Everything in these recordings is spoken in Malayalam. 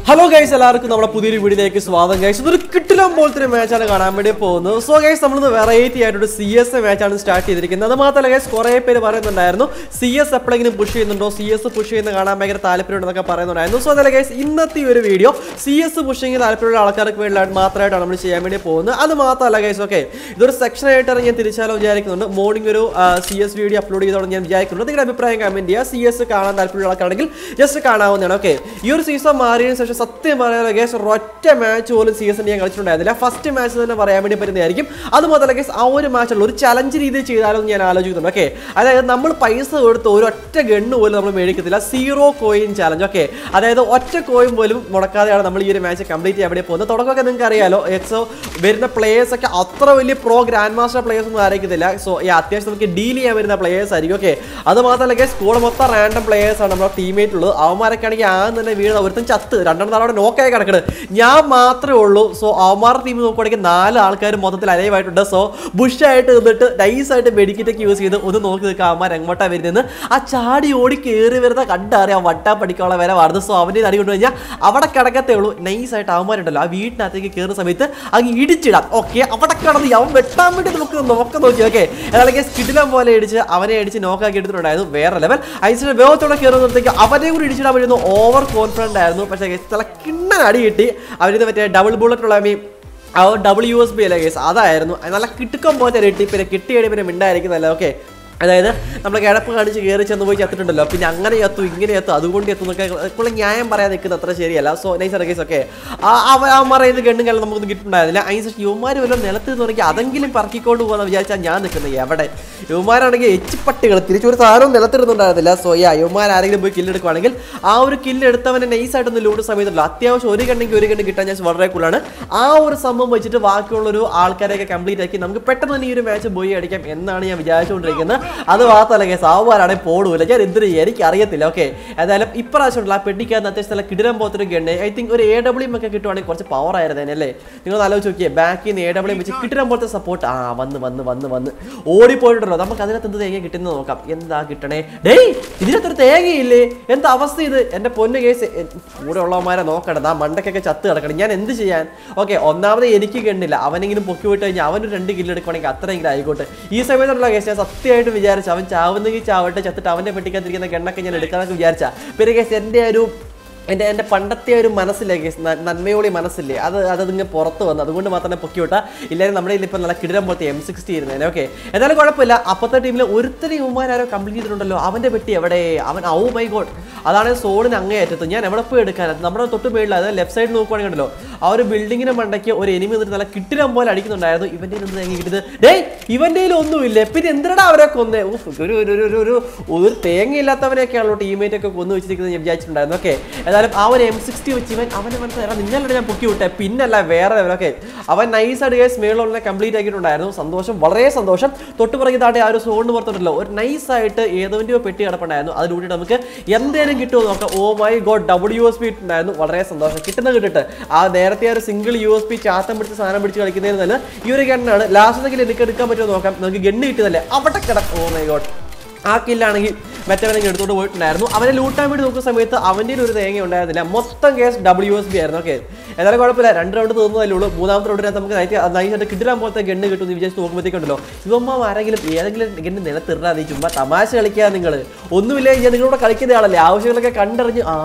ഹലോ ഗൈസ് എല്ലാവർക്കും നമ്മുടെ പുതിയൊരു വീഡിയോയിലേക്ക് സ്വാഗതം ഗൈസ് ഇതൊരു കിട്ടിലും പോലത്തെ ഒരു മാച്ചാണ് കാണാൻ വേണ്ടി പോകുന്നത് സോ ഗൈസ് നമ്മളിന്ന് വെറൈറ്റി ആയിട്ടൊരു സി എസ് മാച്ചാണ് സ്റ്റാർട്ട് ചെയ്തിരിക്കുന്നത് അത് മാത്രമല്ല ഗൈസ് കുറേ പേര് പറയുന്നുണ്ടായിരുന്നു സി എസ് എപ്പോഴെങ്കിലും പുഷ് ചെയ്യുന്നുണ്ടോ സി എസ് പുഷ് ചെയ്യുന്ന കാണാൻ ഭയങ്കര താല്പര്യമുണ്ടെന്നൊക്കെ പറയുന്നുണ്ടായിരുന്നു സോ അതല്ല ഗൈസ് ഇന്നത്തെ ഈ ഒരു വീഡിയോ സി എസ് പുഷിങ് താല്പര്യമുള്ള ആൾക്കാർക്ക് വേണ്ടിയിട്ട് മാത്രമായിട്ടാണ് നമ്മൾ ചെയ്യാൻ വേണ്ടി പോകുന്നത് അത് മാത്രമല്ല ഗൈസ് ഓക്കെ ഇതൊരു സെക്ഷൻ ആയിട്ടാണ് ഞാൻ തിരിച്ചാലോ വിചാരിക്കുന്നുണ്ട് മോർണിംഗ് ഒരു സി എസ് വീഡിയോ അപ്ലോഡ് ചെയ്തോടെ ഞാൻ വിചാരിക്കുന്നുണ്ട് നിങ്ങളുടെ അഭിപ്രായം കമന്റ് ചെയ്യുക സി എസ് കാണാൻ താല്പര്യമുള്ള ആൾക്കാണെങ്കിൽ ജസ്റ്റ് കാണാവുന്നതാണ് ഓക്കെ ഈ ഒരു സീസൺ മാറിയതിനു ശേഷം സത്യം പറയാൻ ഗേസ് ഒരൊറ്റ മാച്ച് പോലും സി എസ് ഞാൻ കളിച്ചിട്ടുണ്ടായിരുന്നില്ല ഫസ്റ്റ് മാച്ച് തന്നെ പറയാൻ വേണ്ടി പറ്റുന്നതായിരിക്കും അത് മാത്രമല്ല ഗേസ് ആ ഒരു മാച്ചുള്ള ഒരു ചലഞ്ച് രീതിയിൽ ചെയ്താലോ എന്ന് ഞാൻ ആലോചിക്കുന്നുണ്ട് ഓക്കെ അതായത് നമ്മൾ പൈസ കൊടുത്ത് ഒരു ഒറ്റ ഗണ്ണ് പോലും നമ്മൾ മേടിക്കത്തില്ല സീറോ കോയിൻ ചലഞ്ച് ഓക്കെ അതായത് ഒറ്റ കോയിൻ പോലും മുടക്കാതെയാണ് നമ്മൾ ഈ ഒരു മാച്ച് കംപ്ലീറ്റ് ചെയ്യാൻ വേണ്ടി പോകുന്നത് തുടക്കമൊക്കെ നിങ്ങൾക്ക് അറിയാലോ എക്സോ വരുന്ന പ്ലേയേഴ്സ് ഒക്കെ അത്ര വലിയ പ്രോ ഗ്രാൻഡ് മാസ്റ്റർ പ്ലേയേഴ്സ് ഒന്നും ആയിരിക്കത്തില്ല സോ ഈ അത്യാവശ്യം നമുക്ക് ഡീൽ ചെയ്യാൻ വരുന്ന പ്ലേയേഴ്സ് ആയിരിക്കും ഓക്കെ അത് മാത്രമല്ല ഗേസ് കൂടെ മൊത്തം റാൻഡം പ്ലേയേഴ്സ് ആണ് നമ്മുടെ ടീമേറ്റ് ഉള്ളത് അവന്മാരൊക്കെ ആണെങ്കിൽ ആ തന്നെ വീണ് ഒരുത്തൻ ചത്ത് രണ്ടെണ്ണം നാളെ നോക്കായി കിടക്കണത് ഞാൻ മാത്രമേ ഉള്ളൂ സോ അവന്മാരുടെ ടീം നോക്കുവാണെങ്കിൽ നാല് ആൾക്കാർ മൊത്തത്തിൽ അലൈവായിട്ടുണ്ട് സോ ബുഷായിട്ട് നിന്നിട്ട് നൈസായിട്ട് മെഡിക്കറ്റൊക്കെ യൂസ് ചെയ്ത് ഒന്ന് നോക്കി നിൽക്കുക അവന്മാർ എങ്ങോട്ടാ വരുന്നത് ആ ചാടി ഓടി കയറി വരുന്ന കണ്ടറിയാം വട്ടാ പഠിക്കാനുള്ള വരെ വരുന്നത് സോ അവൻ്റെ അടി കൊണ്ടു കഴിഞ്ഞാൽ അവിടെ കിടക്കത്തേ ഉള്ളൂ നൈസായിട്ട് അവന്മാരുണ്ടല്ലോ ആ വീട്ടിനകത്തേക്ക് കയറുന്ന സമയത്ത് അങ്ങ് ഇടിച്ചിടാം ഓക്കെ അവിടെ കിടന്ന് അവൻ വെട്ടാൻ വേണ്ടി നമുക്ക് നോക്കം നോക്കി ഓക്കെ അതാണെങ്കിൽ സ്കിഡിലം പോലെ ഇടിച്ച് അവനെ അടിച്ച് നോക്കാക്കി എടുത്തിട്ടുണ്ടായിരുന്നു വേറെ ലെവൽ ഐസിന്റെ വേഗത്തോടെ കയറുന്നത്തേക്ക് അവനെ കൂടി ഇടിച്ചിടാൻ വേണ്ടി ഓവർ കോൺഫിഡന്റ് ആയിരുന്നു പക്ഷേ ചില കിണ്ണൻ അടി കിട്ടി അവരിത് മറ്റേ ഡബിൾ ബുള്ളറ്റ് ഉള്ള മീ ആ ഡബിൾ യു എസ് ബി അല്ലേ കേസ് അതായിരുന്നു അത് നല്ല കിട്ടുക്കം പോലത്തെ കിട്ടി പിന്നെ കിട്ടിയടി പിന്നെ മിണ്ടായിരിക്കുന്നല്ലോ ഓക്കെ അതായത് നമ്മൾ കിടപ്പ് കാണിച്ച് കയറി ചെന്ന് പോയി ചത്തിട്ടുണ്ടല്ലോ പിന്നെ അങ്ങനെ എത്തും ഇങ്ങനെ എത്തും അതുകൊണ്ട് എത്തും എന്നൊക്കെ ഇപ്പോൾ ന്യായം പറയാൻ നിൽക്കുന്നത് അത്ര ശരിയല്ല സോ നൈസ് കേസ് ഒക്കെ അവന്മാർ ഇത് ഗണ്ണും കാലം നമുക്കൊന്നും കിട്ടുന്നുണ്ടായിരുന്നില്ല അതിനുശേഷം യുവമാർ വല്ലതും നിലത്ത് തുടങ്ങി അതെങ്കിലും പറക്കിക്കൊണ്ട് പോകുന്ന വിചാരിച്ചാൽ ഞാൻ നിൽക്കുന്നത് എവിടെ യുവമാരാണെങ്കിൽ എച്ചിപ്പട്ടികൾ തിരിച്ചൊരു സാധനവും നിലത്തിടുന്നുണ്ടായിരുന്നില്ല സോ യാ യുവമാർ ആരെങ്കിലും പോയി കില്ലെടുക്കുവാണെങ്കിൽ ആ ഒരു കില്ലെടുത്തവനെ നൈസായിട്ടൊന്ന് ലൂട്ട് സമയത്തുള്ളൂ അത്യാവശ്യം ഒരു ഗണ്ണെങ്കിൽ ഒരു ഗണ്ണ് കിട്ടാൻ ചാൻസ് വളരെ കൂടുതലാണ് ആ ഒരു സംഭവം വെച്ചിട്ട് ബാക്കിയുള്ള ഒരു ആൾക്കാരെയൊക്കെ കംപ്ലീറ്റ് ആക്കി നമുക്ക് പെട്ടെന്ന് തന്നെ ഈ ഒരു മാച്ച് പോയി അടിക്കാം എന്നാണ് ഞാൻ വിചാരിച്ചുകൊണ്ടിരിക്കുന്നത് അത് മാത്രമല്ല കേസ് സാവുമാരാണെങ്കിൽ പോടൂല ഞാൻ എന്തിനു എനിക്ക് അറിയത്തില്ല ഓക്കെ ഏതായാലും ഇപ്രാവശ്യമുള്ള ആ പെട്ടിക്കകത്ത് അത്യാവശ്യം നല്ല കിടിലം പോത്തൊരു ഗണ്ണ് ഐ തിങ്ക് ഒരു എ ഡബ്ല്യൂ ഒക്കെ കിട്ടുവാണെങ്കിൽ കുറച്ച് പവർ ആയിരുന്നു അല്ലേ നിങ്ങൾ ആലോചിച്ച് നോക്കിയേ ബാക്കിൽ നിന്ന് എ ഡബ്ല്യൂ വെച്ച് കിടിലം പോലത്തെ സപ്പോർട്ട് ആ വന്ന് വന്ന് വന്ന് വന്ന് ഓടിപ്പോയിട്ടുണ്ടല്ലോ നമുക്ക് അതിനകത്ത് എന്ത് തേങ്ങ കിട്ടുന്നത് നോക്കാം എന്താ കിട്ടണേ ഡേയ് ഇതിനകത്തൊരു തേങ്ങയില്ലേ എന്താ അവസ്ഥ ഇത് എൻ്റെ പൊന്ന് കേസ് കൂടെ ഉള്ളവന്മാരെ നോക്കണം ആ മണ്ടക്കൊക്കെ ചത്ത് കിടക്കണം ഞാൻ എന്ത് ചെയ്യാൻ ഓക്കെ ഒന്നാമത് എനിക്ക് കണ്ടില്ല അവനെങ്കിലും പൊക്കി വിട്ട് കഴിഞ്ഞാൽ അവനൊരു രണ്ട് കില്ല് എടുക്കുവാണെങ്കിൽ അത്രയെങ്കിലും ആയിക്കോട്ടെ ഈ സമയത്തുള്ള കേസ് ഞാൻ സത്യമായിട്ട് വിചാരിച്ചു അവൻ ചാവുന്നെങ്കിൽ ചാവട്ടെ ചത്തിട്ട് അവൻ്റെ പെട്ടിക്കകത്തിരിക്കുന്ന ഗണ്ണൊക്കെ ഞാൻ എടുക്കാനൊക്കെ വിചാരിച്ച പിന്നെ കേസ് എൻ്റെ ഒരു എൻ്റെ എൻ്റെ പണ്ടത്തെ ഒരു മനസ്സില്ലേ കേസ് നന്മയോളി മനസ്സില്ലേ അത് അതിങ്ങനെ പുറത്ത് വന്നു അതുകൊണ്ട് മാത്രമേ പൊക്കി വിട്ടാ ഇല്ലെങ്കിൽ നമ്മുടെ കയ്യിൽ ഇപ്പം നല്ല കിടിലം പോലത്തെ എം സിക്സ്റ്റി ഇരുന്നേനെ ഓക്കെ എന്തായാലും കുഴപ്പമില്ല അപ്പത്തെ ടീമിൽ ഒരുത്തരി ഉമ്മാരോ കംപ്ലീറ്റ് ചെയ്തിട്ടുണ്ടല്ലോ അവൻ്റെ പെട്ടി എവിടെ അവൻ ഔ മൈ ഗോഡ് അതാണ് സോളിന് അങ്ങേയറ്റത്ത് ഞാൻ എവിടെ പോയി എടുക്കാൻ നമ്മുടെ തൊട്ട് മേളിൽ അതായത് ലെഫ്റ്റ് സൈഡ് നോക്കുവാണെങ്കിൽ ഉണ്ടല്ലോ ആ ഒരു ബിൽഡിങ്ങിന്റെ മണ്ടയ്ക്ക് ഒരു എനിമി നിന്നിട്ട് നല്ല കിട്ടിരം പോലെ അടിക്കുന്നുണ്ടായിരുന്നു ഇവന്റെ നിന്ന് തേങ്ങ കിട്ടിയത് ഡേയ് ഇവന്റെ ഒന്നുമില്ല പിന്നെ എന്തിനാ അവരെ കൊന്നേ ഉഫ്, ഒരു ഒരു ഒരു ഒരു ഒരു ഒരു തേങ്ങയില്ലാത്തവനെയൊക്കെയാണല്ലോ ടീമേറ്റ് ഒക്കെ കൊന്നു വെച്ചിരിക്കുന്നത് ഞാൻ വിചാരിച്ചിട്ടുണ്ടായിരുന്നു ഓക്കെ ഏതായാലും ആ ഒരു എം സിക്സ്റ്റി വെച്ച് ഇവൻ അവന്റെ മനസ്സിലാ നിന്നല്ലേ ഞാൻ പൊക്കി വിട്ടെ പിന്നല്ല വേറെ ലെവലൊക്കെ അവൻ നൈസ് ആയിട്ട് കേസ് മേളുള്ള കംപ്ലീറ്റ് ആക്കിയിട്ടുണ്ടായിരുന്നു സന്തോഷം വളരെ സന്തോഷം തൊട്ട് പുറകെ താട്ടെ ആ ഒരു സോണിന് പുറത്തോട്ടല്ലോ ഒരു നൈസ് ആയിട്ട് ഏതോന്റെയോ പെട്ടി കിടപ്പുണ്ടായിരുന്നു അതിലൂടെ നമുക്ക് എന്തേലും കിട്ടുമോ നോക്കാം oh my god double U S P ഉണ്ടായിരുന്നു വളരെ സന്തോഷം കിട്ടുന്ന കിട്ടിട്ട് ആ നേരത്തെ ആ ഒരു സിംഗിൾ യു എസ് പി ചാത്തം പിടിച്ച സാധനം പിടിച്ച് കളിക്കുന്നതിന് തന്നെ ഈ ഒരു ഗണ്ണാണ് ലാസ്റ്റ് എനിക്ക് എടുക്കാൻ പറ്റുമോ നോക്കാം നമുക്ക് ഗണ്ണ് കിട്ടുന്നല്ലേ അവിടെ കിടക്കും ഓ മൈ ഗോഡ് ആ കില്ലാണെങ്കിൽ മറ്റവനെങ്കിൽ എടുത്തോണ്ട് പോയിട്ടുണ്ടായിരുന്നു അവനെ ലൂട്ടാൻ വേണ്ടി നോക്കുന്ന സമയത്ത് അവൻ്റെ ഒരു തേങ്ങ ഉണ്ടായിരുന്നില്ല മൊത്തം കേസ് ഡബ്ല്യു എസ് ബി ആയിരുന്നു ഓക്കെ ഏതായാലും കുഴപ്പമില്ല രണ്ട് റൗണ്ട് തീർന്നതല്ലേ ഉള്ളൂ മൂന്നാമത്തെ റൗണ്ടിനകത്ത് നമുക്ക് നൈറ്റ് നൈസായിട്ട് കിട്ടില്ലാൻ പോലത്തെ ഗണ്ണ് കിട്ടുമെന്ന് വിചാരിച്ച് നോക്കുമ്പോഴത്തേക്കുണ്ടല്ലോ ഇവമ്മ ആരെങ്കിലും ഏതെങ്കിലും ഗണ്ണ് നിലത്തിറാതെ ചുമ്മാ തമാശ കളിക്കുക നിങ്ങൾ ഒന്നുമില്ല ഞാൻ നിങ്ങളോട് കളിക്കുന്ന ആളല്ലേ ആവശ്യങ്ങളൊക്കെ കണ്ടറിഞ്ഞ് ആ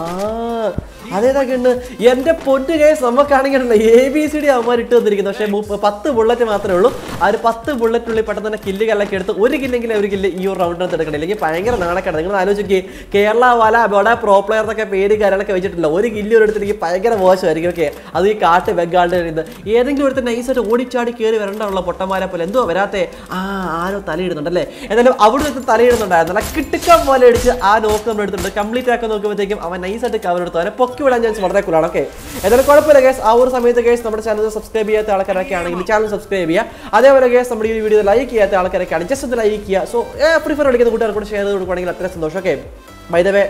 അതേതാ ഗണ്ണ് എൻ്റെ പൊന്ന് കേസ് നമുക്കാണെങ്കിൽ എ ബി സി ഡി അവന്മാർ ഇട്ട് വന്നിരിക്കുന്നു പക്ഷേ മുപ്പ- പത്ത് ബുള്ളറ്റ് മാത്രമേ ഉള്ളൂ ആ ഒരു പത്ത് ബുള്ളറ്റിനുള്ളിൽ പെട്ടെന്ന് തന്നെ കില്ല് കല്ലൊക്കെ എടുത്ത് ഒരു കില്ലെങ്കിലും ഒരു കില്ല് ഈ ഒരു റൗണ്ടിനകത്ത് എടുക്കണം അല്ലെങ്കിൽ ഭയങ്കര നാണക്കാണ് നിങ്ങൾ ആലോചിക്കുക കേരള വല അവിടെ പ്രോ പ്ലെയർ എന്നൊക്കെ പേര് കാര്യങ്ങളൊക്കെ വെച്ചിട്ടില്ല ഒരു കില്ല് ഒരു എടുത്തിട്ട് ഭയങ്കര മോശമായിരിക്കും ഓക്കെ അത് ഈ കാട്ട് വെഗാളുടെ ഇത് ഏതെങ്കിലും ഒരുത്തർ നൈസായിട്ട് ഓടിച്ചാടി കയറി വരണ്ടുള്ള പൊട്ടന്മാരെ പോലെ എന്തോ വരാത്തെ ആ ആരോ തലയിടുന്നുണ്ടല്ലേ എന്തായാലും അവിടെ നിന്ന് തലയിടുന്നുണ്ടായിരുന്നു നല്ല കിട്ടുക്കം പോലെ അടിച്ച് ആ നോക്ക് നമ്മൾ എടുത്തിട്ടുണ്ട് കംപ്ലീറ്റ് ആക്കാൻ നോക്കുമ്പോഴത്തേക്കും അവൻ നൈസായിട്ട് കവർ എടുത്തു അവനെ പൊക്കി വിടാൻ ചാൻസ് വളരെ കൂടുതലാണ് ഓക്കെ എന്തായാലും കുഴപ്പമില്ല കേസ് ആ ഒരു സമയത്ത് കേസ് നമ്മുടെ ചാനൽ സബ്സ്ക്രൈബ് ചെയ്യാത്ത ആൾക്കാരൊക്കെ ആണെങ്കിൽ ചാനൽ സബ്സ്ക്രൈബ് ചെയ്യുക അതേപോലെ കേസ് നമ്മുടെ ഈ വീഡിയോ ലൈക്ക് ചെയ്യാത്ത ആൾക്കാരൊക്കെ ആണ് ജസ്റ്റ് ഒന്ന് ലൈക്ക് ചെയ്യുക സോ പ്രിഫർ കളിക്കുന്ന കൂട്ടുകാർ കൂടെ ഷെയർ ചെയ്ത് കൊടുക്കുകയാണെങ്കിൽ അത്ര സന്തോഷം ഓക്കെ വൈദവേ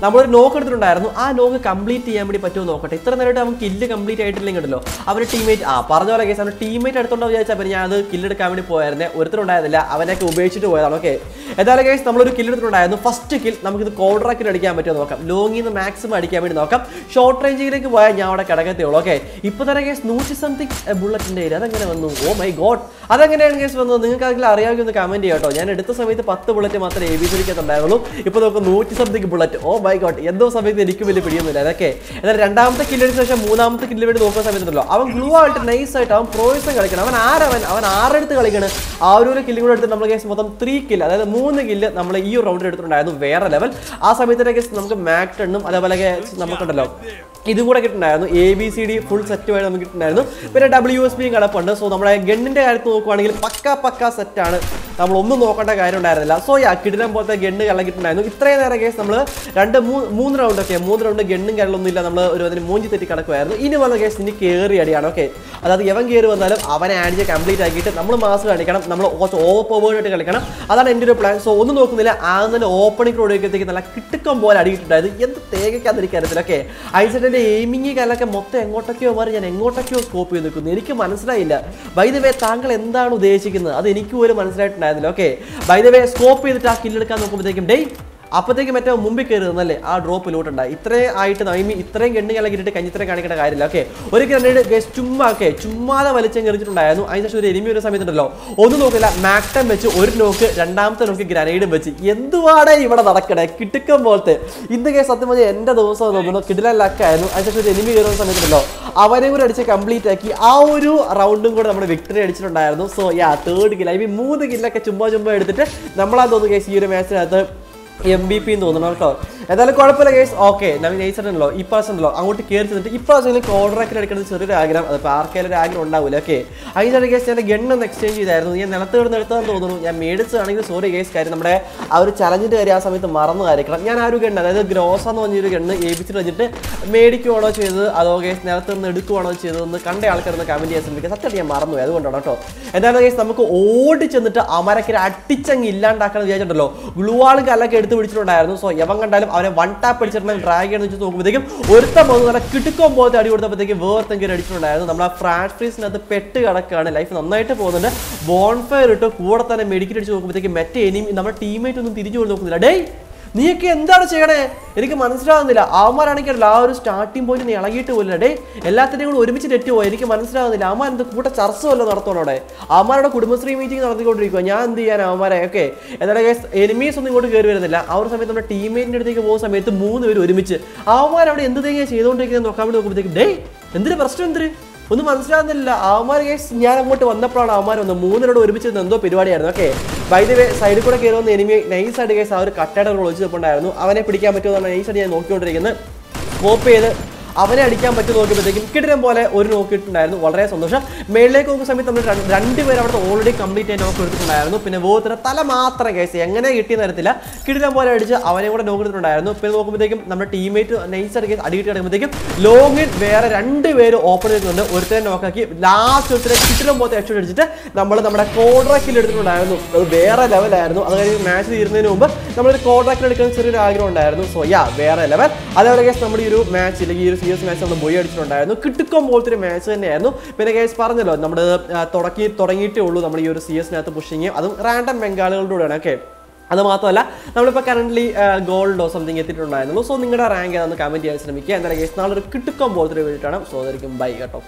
നമ്മളൊരു നോക്ക് എടുത്തിട്ടുണ്ടായിരുന്നു ആ നോക്ക് കംപ്ലീറ്റ് ചെയ്യാൻ വേണ്ടി പറ്റുമോ നോക്കട്ടെ ഇത്ര നേരമായിട്ട് നമുക്ക് കില്ല് കംപ്ലീറ്റ് ആയിട്ടില്ലെങ്കിൽ ഉണ്ടല്ലോ അവരുടെ ടീമേറ്റ് ആ പറഞ്ഞ പോലെ കേസ് അവരുടെ ടീമേറ്റ് എടുത്തോണ്ടോ വിചാരിച്ചാൽ പിന്നെ ഞാൻ അത് കില്ലെടുക്കാൻ വേണ്ടി പോയായിരുന്നേ ഒരുത്തരുണ്ടായിരുന്നില്ല അവനൊക്കെ ഉപേക്ഷിച്ചിട്ട് പോയതാണ് ഓക്കെ ഏതായാലും കേസ് നമ്മളൊരു കില്ല് എടുത്തിട്ടുണ്ടായിരുന്നു ഫസ്റ്റ് കിൽ നമുക്കിത് കോൺട്രാക്റ്റിൽ അടിക്കാൻ പറ്റുമോ നോക്കാം ലോങ്ങിൽ നിന്ന് മാക്സിമം അടിക്കാൻ വേണ്ടി നോക്കാം ഷോർട്ട് റേഞ്ചിലേക്ക് പോയാൽ ഞാൻ അവിടെ കിടക്കത്തേ ഉള്ളൂ ഓക്കെ ഇപ്പൊ തന്നെ കേസ് നൂറ്റി സംതിങ് ബുള്ളറ്റിന്റെ അതെങ്ങനെ വന്നു ഓ മൈ ഗോഡ് അതെങ്ങനെയാണ് കേസ് വന്നത് നിങ്ങൾക്ക് അതിൽ അറിയാമെങ്കിൽ ഒന്ന് കമന്റ് ചെയ്യാം കേട്ടോ ഞാൻ എടുത്ത സമയത്ത് പത്ത് ബുള്ളറ്റ് മാത്രമേ എ ബി സിരിക്കത്തുണ്ടായിരുന്നുള്ളൂ ഇപ്പൊ നമുക്ക് നൂറ്റി something bullet oh my god എന്തോ സമയത്ത് എനിക്ക് വലിയ പിടിയൊന്നുമില്ല അതൊക്കെ എന്നാൽ രണ്ടാമത്തെ കില്ലിന് ശേഷം മൂന്നാമത്തെ കില്ലിന് വേണ്ടി നോക്കുന്ന സമയത്തുണ്ടല്ലോ അവൻ ഗ്ലൂ ആയിട്ട് നൈസ് ആയിട്ട് അവൻ പ്രോയിസം കളിക്കണം അവൻ ആരവൻ അവൻ ആരെടുത്ത് കളിക്കണം ആ ഒരു കില്ലും കൂടെ എടുത്ത് നമ്മൾ കേസ് മൊത്തം ത്രീ കില്ല് അതായത് മൂന്ന് കില്ല് നമ്മൾ ഈ റൗണ്ടിൽ എടുത്തിട്ടുണ്ടായിരുന്നു വേറെ ലെവൽ ആ സമയത്തിന്റെ കേസ് നമുക്ക് മാക് ടെണ്ണും അതേപോലെ കേസ് നമുക്കുണ്ടല്ലോ ഇതും കൂടെ കിട്ടുന്നുണ്ടായിരുന്നു A B C D full സെറ്റുമായി നമുക്ക് കിട്ടുന്നുണ്ടായിരുന്നു പിന്നെ ഡബ്ല്യു എസ് പിയും കിടപ്പുണ്ട് സോ നമ്മുടെ ഗണ്ണിന്റെ കാര്യത്തിൽ നോക്കുവാണെങ്കിൽ പക്ക പക്ക സെറ്റാണ് നമ്മൾ ഒന്നും നോക്കേണ്ട കാര്യം ഉണ്ടായിരുന്നില്ല സോ യാ കിടിലം പോലത്തെ ഗണ്ണ് കള്ളം കിട്ടുന്നുണ്ടായിരുന്നു ഇത്രയും നേരം കേസ് നമ്മൾ രണ്ട് മൂ- മൂന്ന് റൗണ്ട് ഒക്കെ മൂന്ന് റൗണ്ട് ഗണ്ണും കാര്യങ്ങളൊന്നും ഇല്ല നമ്മൾ ഒരു അതിന് മൂഞ്ചി തെറ്റി കിടക്കുമായിരുന്നു ഇനി വന്ന കേസ് ഇനി കയറി അടിയാണ് ഓക്കെ അതായത് എവൻ കയറി വന്നാലും അവനെ ആഡ് ചെയ്ത് കംപ്ലീറ്റ് ആക്കിയിട്ട് നമ്മൾ മാസ് കാണിക്കണം നമ്മൾ കുറച്ച് ഓവർ പവേർഡായിട്ട് കളിക്കണം അതാണ് എൻ്റെ ഒരു പ്ലാൻ സോ ഒന്നും നോക്കുന്നില്ല ആദ്യം ഓപ്പണിംഗ് റോഡിലേക്ക് നല്ല കിട്ടുക്കം പോലെ അടിയിട്ടുണ്ടായത് എന്ത് തേകയ്ക്കാതിരിക്കറിയത്തില്ല ഓക്കെ ഐസെറ്റിന്റെ എയിമിങ് കാലൊക്കെ മൊത്തം എങ്ങോട്ടൊക്കെയോ മാറി ഞാൻ എങ്ങോട്ടൊക്കെയോ സ്കോപ്പ് ചെയ്ത് നിൽക്കുന്നു എനിക്ക് മനസ്സിലായില്ല ബൈ ദ വേ താങ്കൾ എന്താണ് ഉദ്ദേശിക്കുന്നത് അത് എനിക്ക് പോലും മനസ്സിലായിട്ടുണ്ടായിരുന്നില്ല okay by the way scope ചെയ്തിട്ട് ആ കില്ലെടുക്കാൻ നോക്കുമ്പോഴത്തേക്കും ഡേയ് അപ്പോഴത്തേക്ക് മറ്റേ മുമ്പിൽ കയറി നിന്നല്ലേ ആ ഡ്രോപ്പ് ലൂട്ടുണ്ടായി ഇത്രയും ആയിട്ട് നൈമി ഇത്രയും ഗണ്ണി കലക്കി ഇട്ടിട്ട് കഞ്ഞിത്രയും കാണിക്കേണ്ട കാര്യമില്ല ഓക്കെ ഒരു ഗ്രനേഡ് ഗസ് ചുമ്മാ ഒക്കെ ചുമ്മാതെ വലിച്ചം കയറിച്ചിട്ടുണ്ടായിരുന്നു അതിനുശേഷം ഒരു എനിമി ഒരു സമയത്തുണ്ടല്ലോ ഒന്നും നോക്കില്ല മാക്ടം വെച്ച് ഒരു നോക്ക് രണ്ടാമത്തെ നോക്ക് ഗ്രനേഡും വെച്ച് എന്തുവാടേ ഇവിടെ നടക്കണേ കിട്ടുക്കം പോലത്തെ ഇന്ന് കേസ് സത്യം പറഞ്ഞാൽ എൻ്റെ ദിവസം തോന്നുന്നു കിടിലൻ ലക്കായിരുന്നു അതിനുശേഷം ഒരു എനിമി കയറുന്ന സമയത്തുണ്ടല്ലോ അവനെ കൂടെ അടിച്ച് കംപ്ലീറ്റ് ആക്കി ആ ഒരു റൗണ്ടും കൂടെ നമ്മൾ വിക്ടറി അടിച്ചിട്ടുണ്ടായിരുന്നു സോ യാ തേർഡ് കില്ല ഐ മീൻ മൂന്ന് കില്ലൊക്കെ ചുമ്മാ ചുമ്മാ എടുത്തിട്ട് നമ്മളാ തോന്നുന്നു കേസ് ഈ ഒരു മാച്ചിനകത്ത് എം ബി പി തോന്നണം കേട്ടോ എന്തായാലും കുഴപ്പമില്ല കേസ് ഓക്കെ നമ്മൾ നൈസുണ്ടല്ലോ ഈ പ്രാവശ്യം ഉണ്ടല്ലോ അങ്ങോട്ട് കയറി ചെന്നിട്ട് ഈ പ്രാവശ്യം കോൺട്രാക്റ്റിൽ എടുക്കുന്നത് ചെറിയൊരു ആഗ്രഹം അതിപ്പോൾ ആർക്കെങ്കിലും ഒരു ആഗ്രഹം ഉണ്ടാവില്ല ഓക്കെ അതിൻ്റെ കേസ് ഞാൻ ഗണ്ണൊന്ന് എക്സ്ചേഞ്ച് ചെയ്തായിരുന്നു ഞാൻ നിലത്ത് കിടന്ന് എടുത്താന്ന് തോന്നുന്നു ഞാൻ മേടിച്ചതാണെങ്കിൽ സോറി കേസ് കാര്യം നമ്മുടെ ആ ഒരു ചലഞ്ചിൻ്റെ കാര്യം ആ സമയത്ത് മറന്നു കാര്യക്കണം ഞാൻ ആ ഒരു ഗണ്ണ് അതായത് ഗ്രോസ എന്ന് പറഞ്ഞൊരു ഗണ്ണ് എ ബി സി വെച്ചിട്ട് മേടിക്കുവാണോ ചെയ്തത് അതോ കേസ് നിലത്ത് നിന്ന് എടുക്കുവാണോ ചെയ്തതെന്ന് കണ്ട ആൾക്കാരൊന്ന് കമൻറ്റ് ചെയ്യാൻ ശ്രമിക്കുക സത്യം ഞാൻ മറന്നു അതുകൊണ്ടാണ് കേട്ടോ എന്തായാലും കേസ് നമുക്ക് ഓടി ചെന്നിട്ട് അമരക്കര അടിച്ചങ്ങ് ഇല്ലാണ്ടാക്കണം വിചാരിച്ചിട്ടുണ്ടല്ലോ ഗ്ലൂവാളും കല്ലൊക്കെ എടുത്ത് പിടിച്ചിട്ടുണ്ടായിരുന്നു സോ എവൻ കണ്ടാലും അവനെ വൺ ടാപ്പ് അടിച്ചിട്ടുണ്ടെങ്കിൽ ഡ്രാഗ് ചെയ്യണമെന്ന് വെച്ച് നോക്കുമ്പോഴത്തേക്കും ഒരുത്തം പോകുന്ന നല്ല കിടുക്കം പോലത്തെ അടി കൊടുത്തപ്പോഴത്തേക്ക് വേർത്തം കയറി അടിച്ചിട്ടുണ്ടായിരുന്നു നമ്മൾ ആ ഫ്രാൻസ് ഫ്രീസിനകത്ത് പെട്ട് കിടക്കുകയാണ് ലൈഫ് നന്നായിട്ട് പോകുന്നുണ്ട് ബോൺഫയർ ഇട്ട് കൂടെ തന്നെ മെഡിക്കൽ അടിച്ച് നോക്കുമ്പോഴത്തേക്ക് മറ്റേ എനിമി നമ്മുടെ ടീമേറ്റ് ഒന്നും തിരിച്ചു കൊടുത്ത് നോക്കുന്നില്ല ഡേയ് നീയൊക്കെ എന്താണ് ചെയ്യണേ എനിക്ക് മനസ്സിലാകുന്നില്ല അവന്മാരാണെങ്കിൽ ആ ഒരു സ്റ്റാർട്ടിംഗ് പോയിന്റ് നീ ഇളകിയിട്ട് പോലില്ല ഡേ എല്ലാത്തിനെയും കൂടെ ഒരുമിച്ച് നെറ്റ് പോയി എനിക്ക് മനസ്സിലാകുന്നില്ല അവന്മാർ എന്ത് കൂട്ട ചർച്ച വല്ലതും നടത്തണം അവിടെ അവന്മാരുടെ കുടുംബശ്രീ മീറ്റിംഗ് നടത്തിക്കൊണ്ടിരിക്കുക ഞാൻ എന്ത് ചെയ്യാൻ അവന്മാരെ ഒക്കെ എന്നാലും എനിമീസ് ഒന്നും ഇങ്ങോട്ട് കയറി വരുന്നില്ല ആ ഒരു സമയത്ത് നമ്മുടെ ടീമേറ്റിന്റെ അടുത്തേക്ക് പോകുന്ന സമയത്ത് മൂന്ന് പേര് ഒരുമിച്ച് അവന്മാർ അവിടെ എന്ത് തേങ്ങ ചെയ്തുകൊണ്ടിരിക്കുന്നത് നോക്കാൻ വേണ്ടി നോക്കുമ്പോഴത്തേക്ക് ഡേ എന്തിന് പ്രശ്നം എന്തിന് ഒന്നും മനസ്സിലാകുന്നില്ല അവന്മാർ കേസ് ഞാൻ അങ്ങോട്ട് വന്നപ്പോഴാണ് അവന്മാർ വന്നത് മൂന്നിനോട് ഒരുമിച്ച് നിന്ന് എന്തോ പരിപാടിയായിരുന്നു ഓക്കെ വൈദ്യ സൈഡിൽ കൂടെ കയറി വന്ന എനിമി നൈസ് ആയിട്ട് കേസ് ആ ഒരു കട്ടയുടെ ഒളിച്ച് നിൽപ്പുണ്ടായിരുന്നു അവനെ പിടിക്കാൻ പറ്റുമോ എന്നാണ് നൈസ് ആയിട്ട് ഞാൻ നോക്കിക്കൊണ്ടിരിക്കുന്നത് സ്കോപ്പ് ചെയ്ത് അവനെ അടിക്കാൻ പറ്റും നോക്കിയപ്പോഴത്തേക്കും കിടിലം പോലെ ഒരു നോക്കിയിട്ടുണ്ടായിരുന്നു വളരെ സന്തോഷം മേളിലേക്ക് നോക്കുന്ന സമയത്ത് നമ്മൾ രണ്ട് രണ്ടുപേരും അവിടെ ഓൾറെഡി കംപ്ലീറ്റ് ആയി നോക്ക് എടുത്തിട്ടുണ്ടായിരുന്നു പിന്നെ വേർത്തിന് തല മാത്രം കേസ് എങ്ങനെ കിട്ടിയെന്ന് അറിയത്തില്ല കിടിലം പോലെ അടിച്ച് അവനെ കൂടെ നോക്ക് എടുത്തിട്ടുണ്ടായിരുന്നു പിന്നെ നോക്കുമ്പോഴത്തേക്കും നമ്മുടെ ടീമേറ്റ് നൈസ് ആയിട്ട് കേസ് അടിയിട്ട് കിടക്കുമ്പോഴത്തേക്കും ലോങ്ങിൽ വേറെ രണ്ട് പേര് ഓപ്പൺ ചെയ്തിട്ടുണ്ട് ഒരുത്തരെ നോക്കാക്കി ലാസ്റ്റ് ഒരുത്തരെ കിട്ടിലും പോലത്തെ ഹെഡ് അടിച്ചിട്ട് നമ്മൾ നമ്മുടെ കോൺട്രാക്റ്റിൽ എടുത്തിട്ടുണ്ടായിരുന്നു അത് വേറെ ലെവലായിരുന്നു അത് കഴിഞ്ഞ് മാച്ച് തീരുന്നതിന് മുമ്പ് നമ്മളൊരു കോൺട്രാക്റ്റിൽ എടുക്കുന്ന ചെറിയൊരു ആഗ്രഹം ഉണ്ടായിരുന്നു സോ യാ വേറെ ലെവൽ അതേപോലെ കേസ് നമ്മുടെ ഈ ഒരു മാച്ച് അല്ലെങ്കിൽ ഈ ഒരു സി എസ് മാച്ച് നമ്മൾ ബോയ് അടിച്ചിട്ടുണ്ടായിരുന്നു കിട്ടുക്കം പോലത്തെ ഒരു മാച്ച് തന്നെയായിരുന്നു പിന്നെ കേസ് പറഞ്ഞല്ലോ നമ്മൾ തുടങ്ങി തുടങ്ങിയിട്ടേ ഉള്ളൂ നമ്മൾ ഈ ഒരു സി എസിനകത്ത് പുഷിങ് അതും റാൻഡം ബംഗാളുകളുടെ കൂടെയാണ് ഓക്കെ അത് മാത്രമല്ല നമ്മളിപ്പോൾ കറന്റ് ഗോൾഡോ സംതിങ് എത്തിയിട്ടുണ്ടായിരുന്നു സോ നിങ്ങളുടെ റാങ്ക് ഏതാണെന്ന് കമന്റ് ചെയ്യാൻ ശ്രമിക്കുക എന്തായാലും കേസ് നാളെ ഒരു കിട്ടുക്കം പോലത്തെ ഒരു വീഡിയോ ആണ് സോ അതായിരിക്കും ബൈ കേട്ടോ